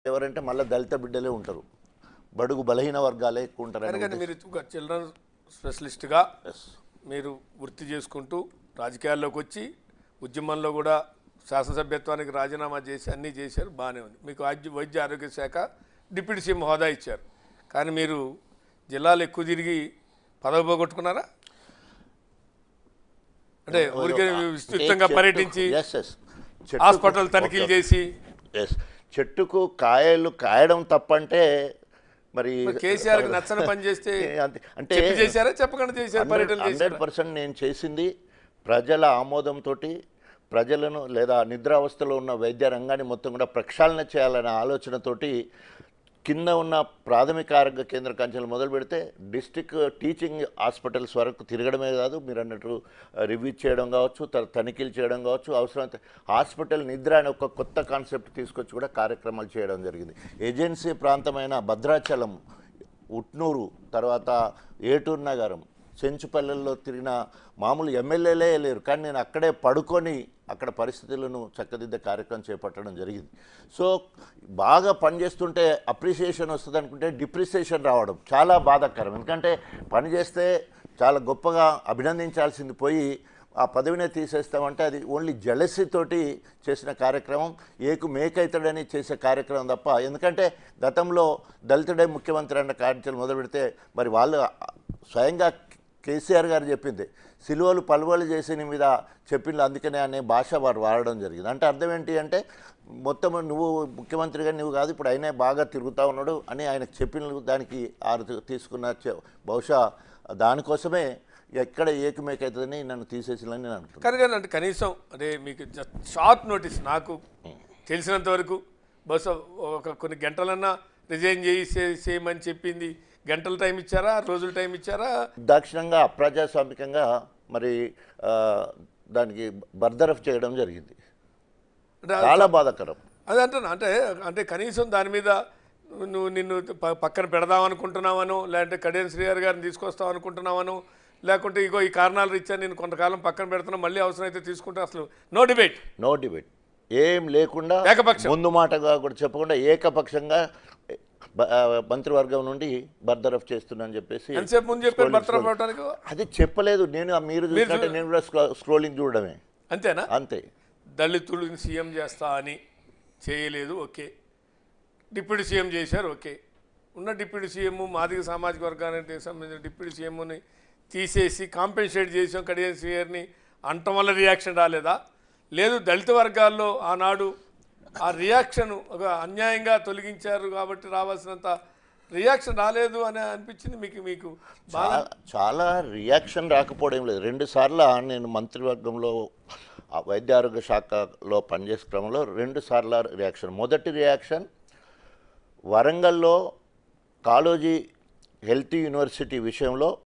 ఎవరంటే మళ్ళీ దళిత బిడ్డలే ఉంటారు బడుగు బలహీన వర్గాలే ఎక్కువ ఉంటారు కానీ మీరు ఒక చిల్డ్రన్ స్పెషలిస్ట్గా మీరు వృత్తి చేసుకుంటూ రాజకీయాల్లోకి వచ్చి ఉద్యమంలో కూడా శాసనసభ్యత్వానికి రాజీనామా చేసి అన్నీ చేశారు బాగానే ఉంది మీకు ఆద్య వైద్య ఆరోగ్య శాఖ డిప్యూటీ సీఎం హోదా ఇచ్చారు కానీ మీరు జిల్లాలు ఎక్కువ తిరిగి పదవి పోగొట్టుకున్నారా అంటే ఊరికే విస్తృతంగా పర్యటించి ఎస్ ఎస్ హాస్పిటల్ తనిఖీలు చేసి ఎస్ చెట్టుకు కాయలు కాయడం తప్పంటే మరి కేసీఆర్కి నచ్చని పని చేస్తే అంతే- అంటే చెప్పి చేశారా చెప్పకుండా చేశారు పర్యటన హండ్రెడ్ చేశారా పర్సెంట్ నేను చేసింది ప్రజల ఆమోదంతో ప్రజలను లేదా నిద్రావస్థలో ఉన్న వైద్య రంగాన్ని మొత్తం కూడా ప్రక్షాళన చేయాలనే ఆలోచనతోటి కింద ఉన్న ప్రాథమిక ఆరోగ్య కేంద్ర కంచెలు మొదలు పెడితే డిస్టిక్ టీచింగ్ హాస్పిటల్స్ వరకు తిరగడమే కాదు మీరు అన్నట్టు రివ్యూ చేయడం కావచ్చు తర్వాత తనిఖీలు చేయడం కావచ్చు అవసరమైతే హాస్పిటల్ నిద్ర అనే ఒక కొత్త కాన్సెప్ట్ తీసుకొచ్చి కూడా కార్యక్రమాలు చేయడం జరిగింది ఏజెన్సీ ప్రాంతమైన భద్రాచలం ఉట్నూరు తర్వాత ఏటూరు నగరం చెంచుపల్లెల్లో తిరిగిన మామూలు ఎమ్మెల్యేలే లేరు కానీ నేను అక్కడే పడుకొని అక్కడ పరిస్థితులను చక్కదిద్దే కార్యక్రమం చేపట్టడం జరిగింది సో బాగా పనిచేస్తుంటే అప్రిసియేషన్ వస్తుంది అనుకుంటే డిప్రిసియేషన్ రావడం చాలా బాధాకరం ఎందుకంటే పని చేస్తే చాలా గొప్పగా అభినందించాల్సింది పోయి ఆ పదవినే తీసేస్తామంటే అది ఓన్లీ జలసీ తోటి చేసిన కార్యక్రమం ఏకు మేకైతాడని చేసే కార్యక్రమం తప్ప ఎందుకంటే గతంలో దళితుడే ముఖ్యమంత్రి అన్న కార్యక్రమం మొదలు పెడితే మరి వాళ్ళు స్వయంగా కేసీఆర్ గారు చెప్పింది సిలువలు పలువలు చేసి నీ మీద చెప్పింది అందుకనే అనే భాష వారు వాడడం జరిగింది అంటే అర్థం ఏంటి అంటే మొత్తం నువ్వు ముఖ్యమంత్రిగా నువ్వు కాదు ఇప్పుడు ఆయనే బాగా తిరుగుతా ఉన్నాడు అని ఆయనకు చెప్పిన దానికి ఆరు తీ- తీసుకున్న చె- బహుశా దానికోసమే ఎక్కడ ఏకమేకవుతుందని నన్ను తీసేసిందని నేను అనుకుంటున్నాను కానీ కానీ అంటే కనీసం అంటే మీకు జస్ట్ షార్ట్ నోటీస్ నాకు తెలిసినంత వరకు బహుశా ఒక కొన్ని గంటలన్నా రిజైన్ చేసి చేయమని చెప్పింది గంటల టైం ఇచ్చారా రోజుల టైం ఇచ్చారా దాక్షిణంగా అప్రజాస్వామికంగా మరి ఆ, దానికి బర్దరఫ్ చేయడం జరిగింది అంటే చాలా బాధాకరం అది అంటున్నా అంటే అంటే కనీసం దాని మీద నువ్వు నిన్ను ప- పక్కన పెడదాం అనుకుంటున్నావను లేదంటే కడియం శ్రీహరి గారిని తీసుకొస్తావు అనుకుంటున్నావను లేకుంటే ఇగో ఈ కారణాలు రీత్యా నేను కొంతకాలం పక్కన పెడుతున్నా మళ్ళీ అవసరమైతే తీసుకుంటే అసలు నో డిబేట్ నో డిబేట్ ఏం లేకుండా ఏకపక్షం. ముందు మాటగా కూడా చెప్పకుండా ఏకపక్షంగా బ- ఆ, మంత్రివర్గం నుండి బర్దరఫ్ చేస్తున్నాను చెప్పేసి ఎంతసేపు ముందు చెప్పారు scrolling, బర్తరఫ్ scrolling. అవడానికి అది చెప్పలేదు నేను ఆ మీరు చూసినట్టే నేను కూడా స్క్రో- స్క్రోలింగ్ చూడడమే అంతేనా అంతే దళితుడిని సీఎం చేస్తా అని చేయలేదు ఓకే డిప్యూటీ సీఎం చేశారు ఓకే ఉన్న డిప్యూటీ సీఎం మాదిగ సామాజిక వర్గానికి సంబంధించిన డిప్యూటీ సీఎంని తీసేసి కాంపెన్సేట్ చేసాం కడియం సీఆర్ని అంటం వల్ల రియాక్షన్ రాలేదా లేదు దళిత వర్గాల్లో ఆనాడు ఆ రియాక్షన్ ఒక అన్యాయంగా తొలగించారు కాబట్టి రావాల్సినంత రియాక్షన్ రాలేదు అని అనిపించింది మీకు మీకు బాగా చా- చాలా రియాక్షన్ రాకపోవడం లేదు రెండు సార్లు నేను మంత్రివర్గంలో ఆ వైద్య ఆరోగ్య శాఖలో పనిచేసే క్రమంలో రెండు సార్ల రియాక్షన్ మొదటి రియాక్షన్ వరంగల్లో కాలోజీ హెల్త్ యూనివర్సిటీ విషయంలో